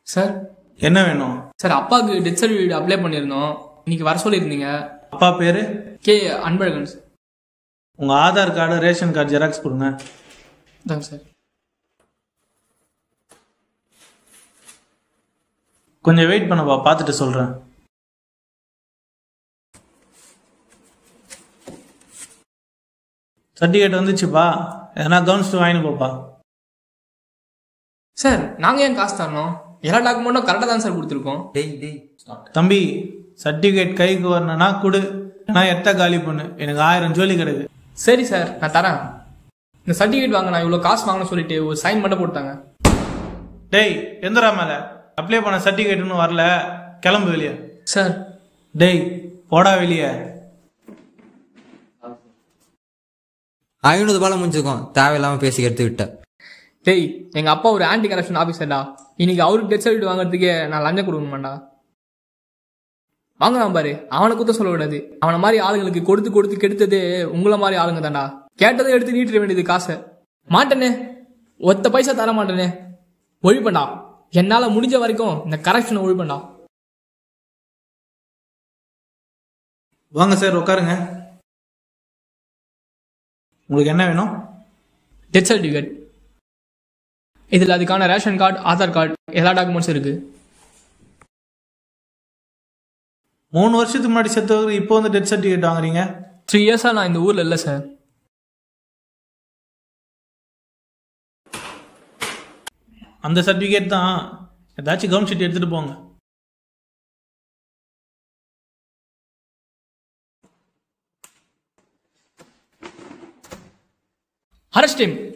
sir என்ன வேணும் sir அப்பாவுக்கு டெத் சர்டிஃபிகேட் அப்ளை பண்ணியிருந்தோம் இன்னைக்கு வர சொல்லியிருந்தீங்க அப்பா பேரு கே அன்பழகன் சார் உங்க Aadhaar card ration card xerox கொடுங்க தாங்க சார் கொஞ்சம் வெயிட் பண்ணப்பா பார்த்துட்டு சொல்றேன் சர்டிஃபிகேட் வந்துச்சுப்பா எதனா கவனிச்சுட்டு வாங்கிட்டு போப்பா சார் நாங்கள் ஏன் காசு தரணும் எல்லா டாக்குமெண்ட்டும் கரெக்டாக தான் சார் கொடுத்துருக்கோம் டேய் டேய் தம்பி சர்டிஃபிகேட் கைக்கு வரணும்னா கொடு நான் எத்த காலி பண்ணு எனக்கு ஆயிரம் ஜோலி கிடக்கு சரி சார் நான் தரேன் இந்த சர்டிஃபிகேட் வாங்க நான் இவ்வளோ காசு வாங்கணும்னு சொல்லிட்டு ஒரு சைன் மட்டும் போட்டாங்க டேய் எந்திரா மேல அப்ளை பண்ண சர்டிஃபிகேட் இன்னும் வரல கிளம்பு வெளியே சார் டேய் போடா வெளியே ஐநூறு ரூபாய் முடிஞ்சிருக்கோம் தேவையில்லாம பேசி எடுத்து விட்ட டேய் எங்கள் அப்பா ஒரு ஆன்டி கரப்ஷன் ஆஃபீஸர்டா இன்னைக்கு அவருக்கு டெத் சர்டிஃபிகேட் வாங்குறதுக்கே நான் லஞ்சம் கொடுக்கணுமாண்டா வாங்கலாம் பாரு அவனை குத்த சொல்லக்கூடாது அவனை மாதிரி ஆளுங்களுக்கு கொடுத்து கொடுத்து கெடுத்தது உங்களை மாதிரி ஆளுங்க தான்டா கேட்டதை எடுத்து நீட்டிட வேண்டியது காசை மாட்டேனே ஒத்த பைசா தர மாட்டேனே ஒழிப்பண்டா என்னால முடிஞ்ச வரைக்கும் இந்த கரெக்ஷனை ஒழிப்பண்டா வாங்க சார் உட்காருங்க உங்களுக்கு என்ன வேணும் டெத் சர்டிஃபிகேட் இதில் அதுக்கான ரேஷன் கார்டு ஆதார் கார்டு எல்லா டாக்குமெண்ட்ஸும் இருக்கு மூணு வருஷத்துக்கு முன்னாடி செத்தவங்க இப்போ வந்து டெத் சர்டிஃபிகேட் வாங்குறீங்க த்ரீ இயர்ஸாக நான் இந்த ஊரில் இல்லை சார் அந்த சர்டிஃபிகேட் தான் ஏதாச்சும் கவனிச்சுட்டு எடுத்துட்டு போங்க அரெஸ்ட் டைம்